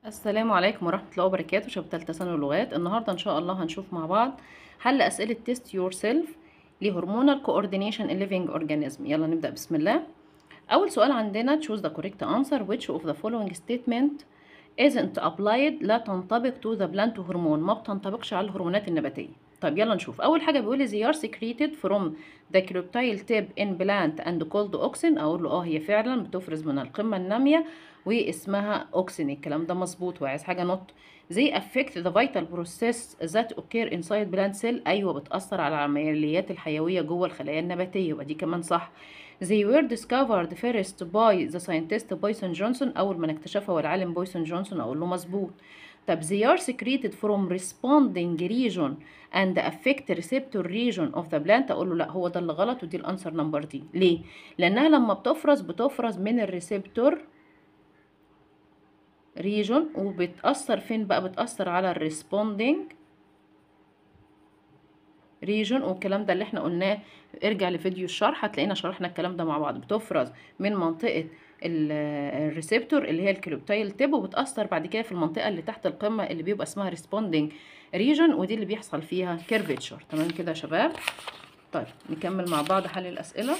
السلام عليكم ورحمة الله وبركاته شباب تالتة ثانوي لغات النهاردة إن شاء الله هنشوف مع بعض حل أسئلة تيست يور سيلف لهرمونال كوردينيشن in living organism يلا نبدأ بسم الله أول سؤال عندنا choose the correct answer which of the following statement isn't applied لا تنطبق to the plant hormone ما بتنطبقش على الهرمونات النباتية طيب يلا نشوف أول حاجة بيقول لي they are secreted from the creptile tip in plant and called auxin أقول له اه هي فعلا بتفرز من القمة النامية واسمها اوكسين الكلام ده مظبوط وعايز حاجه نوت they affect the vital process that occur inside plant cell ايوه بتاثر على العمليات الحيويه جوه الخلايا النباتيه ودي كمان صح they were discovered first by the scientist بويسون جونسون اول من اكتشفها هو العالم بويسون جونسون اقول له مظبوط طب they are secreted from responding region and affect receptor region of the plant اقول له لا هو ده اللي غلط ودي الانسر نمبر دي ليه لانها لما بتفرز بتفرز من الريسبتور ريجون وبتأثر فين بقى بتأثر على الريسبوندينج ريجون والكلام ده اللي احنا قلناه ارجع لفيديو الشرح هتلاقينا شرحنا الكلام ده مع بعض بتفرز من منطقة الريسبتور اللي هي الكريبتايل تيب وبتأثر بعد كده في المنطقة اللي تحت القمة اللي بيبقى اسمها ريسبوندينج ريجون ودي اللي بيحصل فيها كيرفيتشر تمام كده يا شباب طيب نكمل مع بعض حل الأسئلة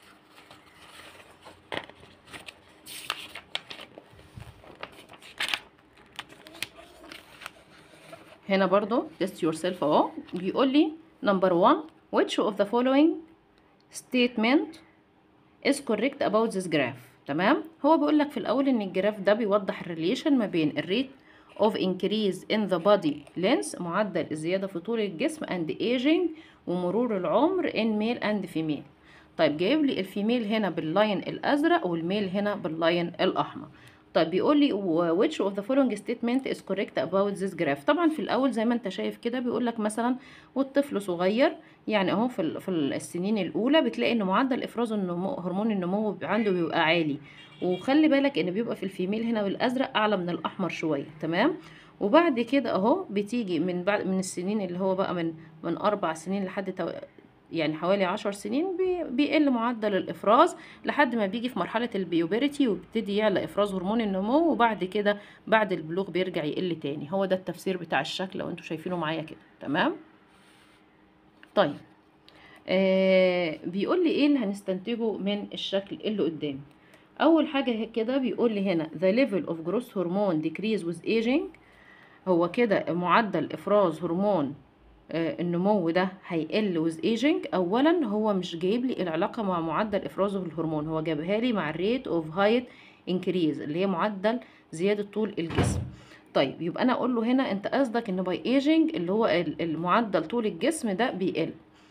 هنا برضو test yourself اهو بيقول لي number one which of the following statement is correct about this graph تمام هو بيقول لك في الاول ان الجراف ده بيوضح الريليشن ما بين الريت of increase in the body length معدل الزيادة في طول الجسم and aging ومرور العمر in male and female طيب جايب لي الفيميل هنا باللاين الازرق والميل هنا باللاين الاحمر طيب بيقول لي which of the following statement is correct about this graph طبعا في الاول زي ما انت شايف كده بيقول لك مثلا والطفل صغير يعني اهو في في السنين الاولى بتلاقي ان معدل افراز النمو هرمون النمو عنده بيبقى عالي وخلي بالك ان بيبقى في الفيميل هنا بالازرق اعلى من الاحمر شويه تمام وبعد كده اهو بتيجي من بعد من السنين اللي هو بقى من من اربع سنين لحد تو... يعني حوالي عشر سنين بيقل معدل الإفراز لحد ما بيجي في مرحلة البيوبرتي وبيبتدي يعلى إفراز هرمون النمو وبعد كده بعد البلوغ بيرجع يقل تاني هو ده التفسير بتاع الشكل لو انتوا شايفينه معايا كده تمام طيب آه بيقول لي ايه اللي هنستنتجه من الشكل اللي قدامي اول حاجة كده بيقول لي هنا the level of growth hormone decrease with aging هو كده معدل افراز هرمون النمو ده هيقل with aging اولا هو مش جايب لي العلاقه مع معدل افرازه الهرمون هو جابها لي مع الريت اوف هايت انكريز اللي هي معدل زياده طول الجسم طيب يبقى انا اقول له هنا انت قصدك ان باي ايجينج اللي هو المعدل طول الجسم ده بيقل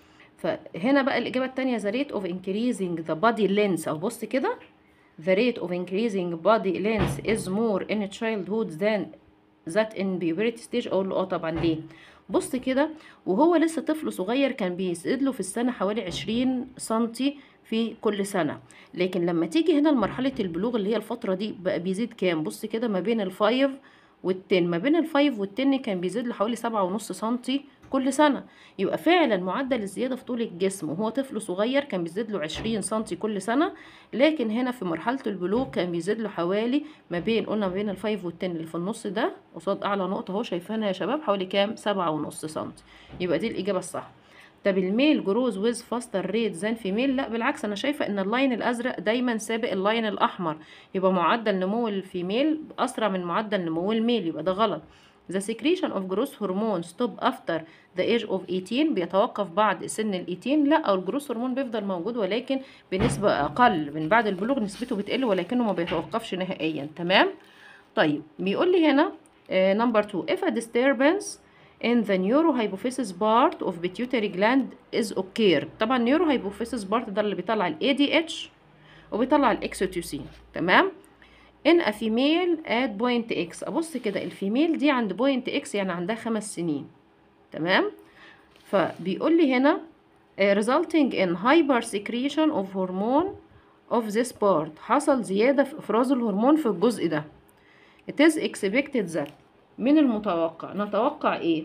فهنا بقى الاجابه الثانيه the rate of increasing the body length او بص كده the rate of increasing body length is more in childhood than that in puberty stage اقول له اه طبعا ليه بص كده وهو لسه طفل صغير كان بيزيد له في السنة حوالي عشرين سنتي في كل سنة لكن لما تيجي هنا لمرحلة البلوغ اللي هي الفترة دي بقى بيزيد كام بص كده ما بين الفايف والتن ما بين الفايف والتن كان بيزيد له حوالي سبعة ونص سنتي كل سنة يبقى فعلا معدل الزيادة في طول الجسم وهو طفل صغير كان بيزيد له عشرين سنتي كل سنة لكن هنا في مرحلة البلوغ كان بيزيد له حوالي ما بين قلنا ما بين الفايف والتن اللي في النص ده قصاد أعلى نقطة اهو شايفينها يا شباب حوالي كام سبعة ونص سنتي يبقى دي الإجابة الصح طب الميل جروز ويز فاستر ريت زان فيميل لا بالعكس انا شايفه ان اللاين الازرق دايما سابق اللاين الاحمر يبقى معدل نمو الفيميل اسرع من معدل نمو الميل يبقى ده غلط The secretion of growth hormone stop after the age of 18 بيتوقف بعد سن ال 18 لا او الجروث هرمون بيفضل موجود ولكن بنسبة اقل من بعد البلوغ نسبته بتقل ولكنه ما بيتوقفش نهائيا تمام طيب بيقول لي هنا نمبر 2 if a disturbance in the neurohypophysis part of pituitary gland is occurred طبعا neurohypophysis part ده اللي بيطلع ال ADH وبيطلع الاكسيتوسين تمام in a female at point x ابص كده الفيميل دي عند point x يعني عندها خمس سنين تمام فبيقول لي هنا resulting in hyper secretion of hormone of this part حصل زيادة في افراز الهرمون في الجزء ده it is expected that من المتوقع نتوقع ايه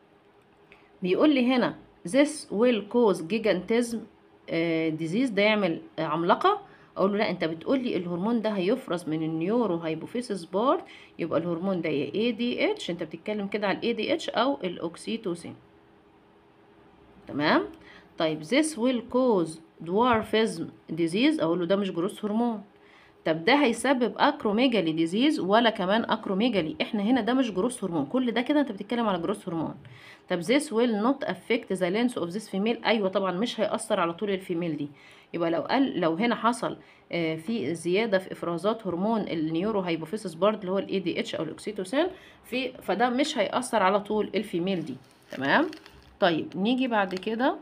بيقول لي هنا this will cause gigantism uh, disease ده يعمل عملاقة اقول له لا انت بتقول لي الهرمون ده هيفرز من النيورو هايبوفيسيس بارت يبقى الهرمون ده يا اي دي اتش انت بتتكلم كده على الاي دي اتش او الاوكسيتوسين تمام طيب this will cause dwarfism disease اقول له ده مش جروس هرمون طب ده هيسبب اكروميجالي ديزيز ولا كمان اكروميجالي احنا هنا ده مش جروس هرمون كل ده كده انت بتتكلم على جروس هرمون طب this will not affect the length of this female ايوه طبعا مش هيأثر على طول الفيميل دي يبقى لو قال لو هنا حصل آه، في زياده في افرازات هرمون النيورو هايبوفيسيس بارد اللي هو الاي دي اتش او الاكسيتوسين في فده مش هيأثر على طول الفيميل دي تمام طيب نيجي بعد كده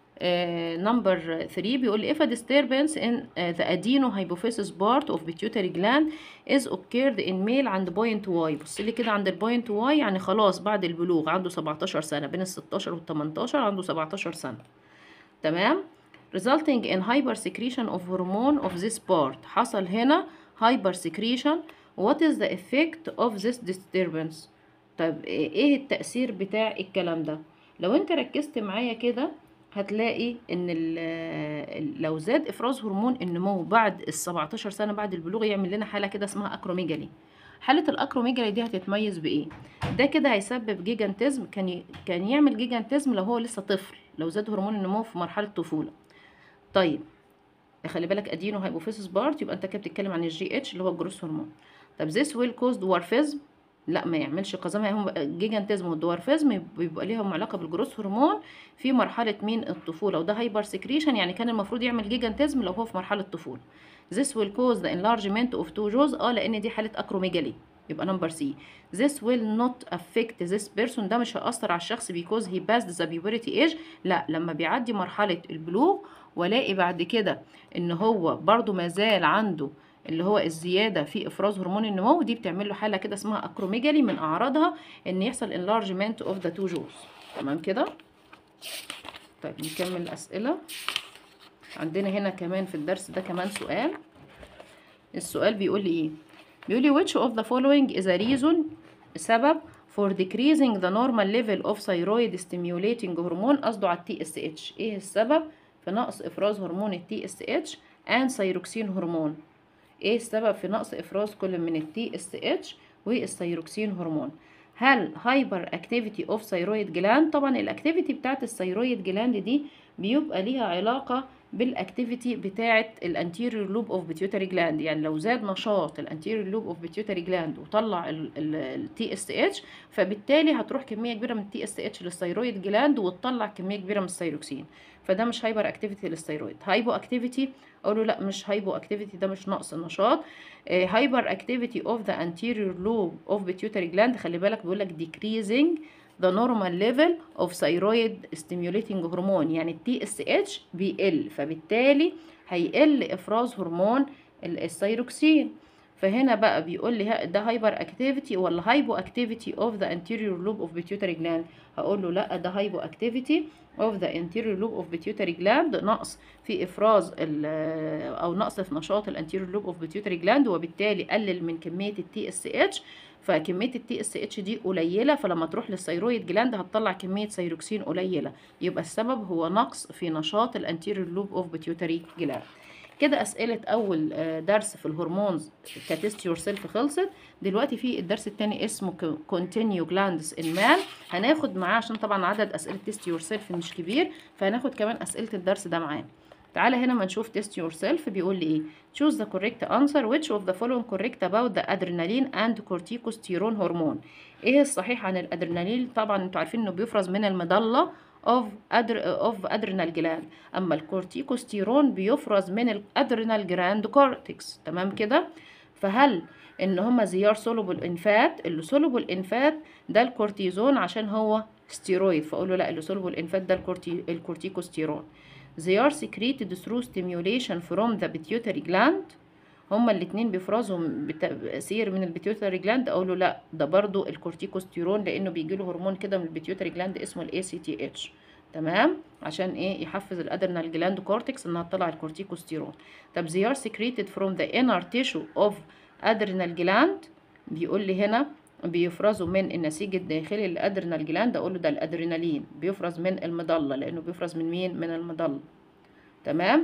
نمبر 3 بيقول لي if a disturbance in uh, the adenohypophysis part of pituitary gland is occurred in male عند point Y بص لي كده عند البوينت Y يعني خلاص بعد البلوغ عنده 17 سنة بين ال 16 وال 18 عنده 17 سنة تمام resulting in hypersecretion of hormone of this part حصل هنا hypersecretion what is the effect of this disturbance طيب ايه التأثير بتاع الكلام ده لو انت ركزت معايا كده هتلاقي ان ال- ال- لو زاد افراز هرمون النمو بعد ال 17 سنه بعد البلوغ يعمل لنا حاله كده اسمها اكروميجالي حاله الاكروميجالي دي هتتميز بايه ده كده هيسبب جيجانتزم كان ي... كان يعمل جيجانتزم لو هو لسه طفل لو زاد هرمون النمو في مرحله الطفوله طيب خلي بالك ادينو هايبوفيسيس بارت يبقى انت كده بتتكلم عن الجي اتش اللي هو الجروس هرمون طب this will cause dwarfism لا ما يعملش قزامة هم الجيجانتزم والدوارفيزم بيبقى ليهم علاقة بالجروس هرمون في مرحلة مين الطفولة وده هايبر سكريشن يعني كان المفروض يعمل جيجانتزم لو هو في مرحلة الطفولة this will cause the enlargement of two jaws اه لان دي حالة اكروميجالي يبقى نمبر سي this will not affect this person ده مش هيأثر على الشخص because he passed the puberty age لا لما بيعدي مرحلة البلوغ والاقي بعد كده ان هو برضو مازال عنده اللي هو الزياده في افراز هرمون النمو دي بتعمل له حاله كده اسمها اكروميجالي من اعراضها ان يحصل enlargement of the two jaws تمام كده طيب نكمل الاسئله عندنا هنا كمان في الدرس ده كمان سؤال السؤال بيقول لي ايه بيقول لي which of the following is a reason سبب for decreasing the normal level of thyroid stimulating hormone قصده على التي اس اتش ايه السبب في نقص افراز هرمون التي اس اتش and ثيروكسين هرمون ايه السبب في نقص افراز كل من التي اس اتش والثيروكسين هرمون هل هايبر اكتيفيتي اوف ثيرويد جلاند طبعا الاكتيفيتي بتاعت الثيرويد جلاند دي بيبقى ليها علاقه بالاكتيفيتي بتاعه الانتيريور لوب اوف بيتيوتري جلاند يعني لو زاد نشاط الانتيريور لوب اوف بيتيوتري جلاند وطلع التي اس اتش فبالتالي هتروح كميه كبيره من التي اس اتش للثيرويد جلاند وتطلع كميه كبيره من الثيروكسين فده مش هايبر اكتيفيتي للثيرويد هايبو اكتيفيتي اقول له لا مش هايبو اكتيفيتي ده مش نقص النشاط هايبر اكتيفيتي اوف ذا anterior lobe اوف pituitary gland خلي بالك بيقول لك decreasing the normal level of thyroid stimulating hormone يعني التي اس اتش بيقل فبالتالي هيقل افراز هرمون الثيروكسين فهنا بقى بيقول لي ده هايبر اكتيفيتي ولا هايبو اكتيفيتي اوف ذا anterior lobe of pituitary gland هقول له لا ده هايبو اكتيفيتي of the anterior lobe of pituitary gland نقص في افراز او نقص في نشاط الانتيريور لوب اوف pituitary gland وبالتالي قلل من كميه التي اس اتش فكميه التي اس اتش دي قليله فلما تروح للثيرويد جلاند هتطلع كميه ثيروكسين قليله يبقى السبب هو نقص في نشاط الانتيريور لوب اوف pituitary gland كده اسئله اول درس في الهرمونز كتست يور سيلف خلصت دلوقتي في الدرس الثاني اسمه كونتينيو جلاندز ان مان هناخد معاه عشان طبعا عدد اسئله تيست يور سيلف مش كبير فهناخد كمان اسئله الدرس ده معاه تعالى هنا ما نشوف تيست يور سيلف بيقول لي ايه choose the correct answer which of the following correct about the adrenaline and corticosterone hormone ايه الصحيح عن الادرينالين طبعا انتوا عارفين انه بيفرز من المظله of أدر of adrenal gland اما الكورتيكوستيرون بيفرز من الادرينال جراند كورتكس تمام كده فهل ان هما زيار سولوبل انفات اللي سولوبل انفات ده الكورتيزون عشان هو ستيرويد فاقول له لا اللي سولوبل انفات ده الكورتي الكورتيكوستيرون they are secreted through stimulation from the pituitary gland هما الاتنين بيفرزوا بتأثير من البيتيوتري جلاند اقول له لا ده برضو الكورتيكوستيرون لانه بيجي له هرمون كده من البيتيوتري جلاند اسمه الاي سي تي اتش تمام عشان ايه يحفز الادرينال جلاند كورتكس انها تطلع الكورتيكوستيرون طب they are secreted from the inner tissue of adrenal gland بيقول لي هنا بيفرزوا من النسيج الداخلي للادرينال جلاند اقول له ده الادرينالين بيفرز من المظله لانه بيفرز من مين من المظله تمام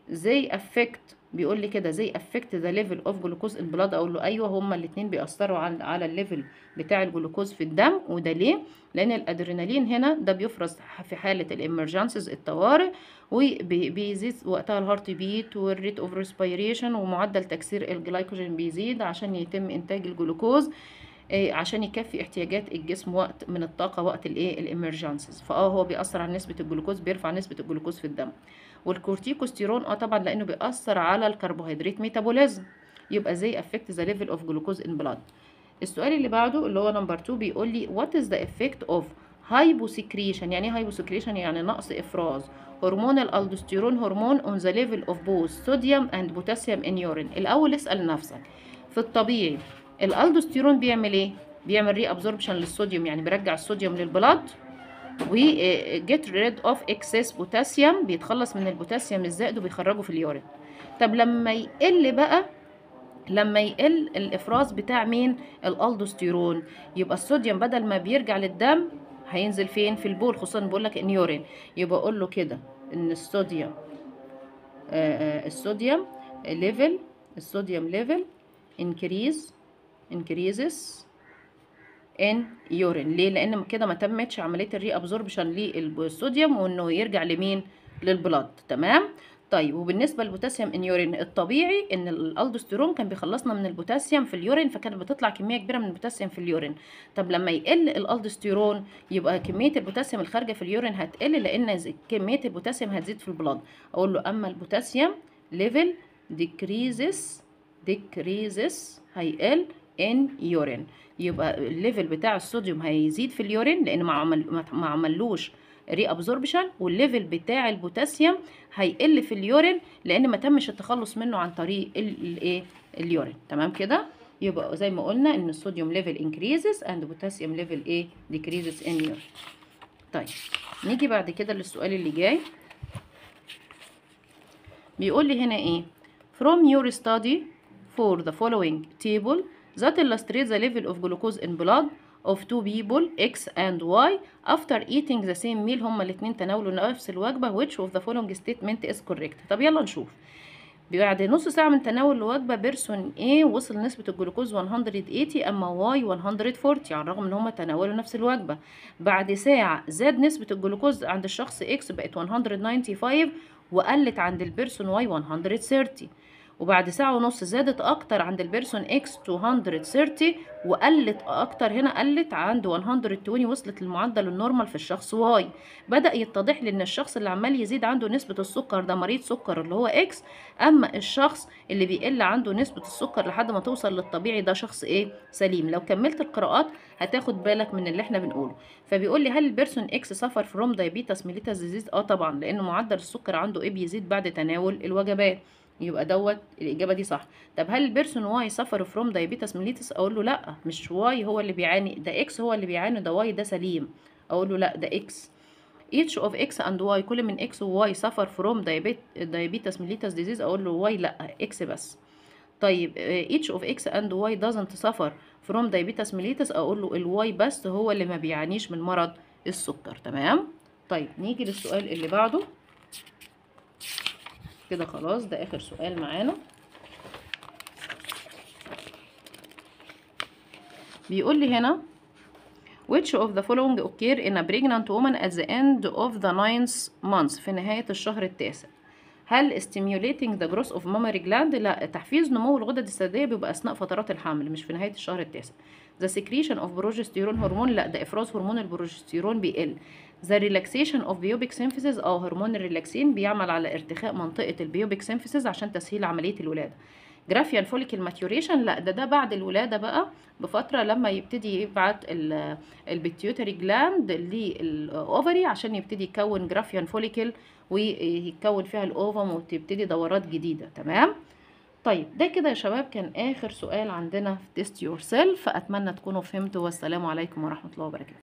زي افكت بيقول لي كده زي افكت ذا ليفل اوف جلوكوز ان بلاد اقول له ايوه هما الاثنين بيأثروا على على الليفل بتاع الجلوكوز في الدم وده ليه لان الادرينالين هنا ده بيفرز في حاله الامرجنسز الطوارئ وبيزيد وقتها الهارت بيت والريت اوف ريسبيريشن ومعدل تكسير الجلايكوجين بيزيد عشان يتم انتاج الجلوكوز إيه عشان يكفي احتياجات الجسم وقت من الطاقه وقت الايه الامرجنسز فاه هو بيأثر على نسبه الجلوكوز بيرفع نسبه الجلوكوز في الدم والكورتيكوستيرون اه طبعا لانه بيأثر على الكربوهيدرات ميتابوليزم يبقى زي افكت ذا ليفل اوف جلوكوز ان بلاد السؤال اللي بعده اللي هو نمبر 2 بيقول لي وات از ذا افكت اوف هايبوسكريشن يعني ايه هايبوسكريشن يعني نقص افراز هرمون الالدوستيرون هرمون اون ذا ليفل اوف بوث صوديوم اند بوتاسيوم ان يورين الاول اسال نفسك في الطبيعي الالدوستيرون بيعمل ايه بيعمل ري ابزوربشن للصوديوم يعني بيرجع الصوديوم للبلاد و جيت ريد اوف اكسس بوتاسيوم بيتخلص من البوتاسيوم الزائد وبيخرجه في اليورين طب لما يقل بقى لما يقل الافراز بتاع مين الالدوستيرون يبقى الصوديوم بدل ما بيرجع للدم هينزل فين في البول خصوصا بقول لك ان يورين يبقى اقول له كده ان الصوديوم آآ آآ الصوديوم ليفل الصوديوم ليفل increase increases in urine ليه لان كده ما تمتش عمليه الري ابزوربشن للصوديوم وانه يرجع لمين للبلاد تمام طيب وبالنسبه للبوتاسيوم ان يورين الطبيعي ان الالدوستيرون كان بيخلصنا من البوتاسيوم في اليورين فكانت بتطلع كميه كبيره من البوتاسيوم في اليورين طب لما يقل الالدوستيرون يبقى كميه البوتاسيوم الخارجه في اليورين هتقل لان كميه البوتاسيوم هتزيد في البلاد اقول له اما البوتاسيوم ليفل decreases decreases هيقل in urine يبقى الليفل بتاع الصوديوم هيزيد في اليورين لان ما عمل ما عملوش ري ابزوربشن والليفل بتاع البوتاسيوم هيقل في اليورين لان ما تمش التخلص منه عن طريق الايه اليورين تمام كده يبقى زي ما قلنا ان الصوديوم ليفل increases and بوتاسيوم ليفل ايه decreases in urine طيب نيجي بعد كده للسؤال اللي جاي بيقول لي هنا ايه from your study for the following table that illustrates the level of glucose in blood of two people X and Y after eating the same meal هما الاتنين تناولوا نفس الوجبة which of the following statement is correct طب يلا نشوف بعد نص ساعة من تناول الوجبة بيرسون A وصل نسبة الجلوكوز 180 أما Y 140 على الرغم إن هما تناولوا نفس الوجبة بعد ساعة زاد نسبة الجلوكوز عند الشخص X بقت 195 وقلت عند البيرسون Y 130 وبعد ساعة ونص زادت أكتر عند البيرسون إكس 230 وقلت أكتر هنا قلت عند 120 وصلت للمعدل النورمال في الشخص واي بدأ يتضح لي إن الشخص اللي عمال يزيد عنده نسبة السكر ده مريض سكر اللي هو إكس أما الشخص اللي بيقل عنده نسبة السكر لحد ما توصل للطبيعي ده شخص إيه سليم لو كملت القراءات هتاخد بالك من اللي إحنا بنقوله فبيقول لي هل البيرسون إكس سفر فروم دايبيتس ميليتس ديزيز اه طبعا لأن معدل السكر عنده إيه بيزيد بعد تناول الوجبات يبقى دوت الاجابه دي صح طب هل البيرسون واي سفر فروم دايابيتس ميليتس اقول له لا مش واي هو اللي بيعاني ده اكس هو اللي بيعاني ده واي ده سليم اقول له لا ده اكس each of x and y كل من x و y suffer from diabetes mellitus disease اقول له y لا x بس طيب each of x and y doesn't suffer from diabetes mellitus اقول له ال y بس هو اللي ما بيعانيش من مرض السكر تمام طيب نيجي للسؤال اللي بعده كده خلاص ده اخر سؤال معانا بيقول لي هنا which of the following occur in a pregnant woman at the end of the ninth month في نهاية الشهر التاسع هل stimulating the growth of mammary gland لا تحفيز نمو الغدد الثديية بيبقى أثناء فترات الحمل مش في نهاية الشهر التاسع the secretion of progesterone هرمون لا ده إفراز هرمون البروجستيرون بيقل the relaxation of pubic symphysis أو هرمون الريلاكسين بيعمل على ارتخاء منطقة البيوبيك symphysis عشان تسهيل عملية الولادة جرافيان فوليكل ماتيوريشن لا ده ده بعد الولاده بقى بفتره لما يبتدي يبعت البيتيوتري جلاند للاوفري عشان يبتدي يكون جرافيان فوليكل ويتكون فيها الاوفم وتبتدي دورات جديده تمام طيب ده كده يا شباب كان اخر سؤال عندنا في تيست يور سيلف اتمنى تكونوا فهمتوا والسلام عليكم ورحمه الله وبركاته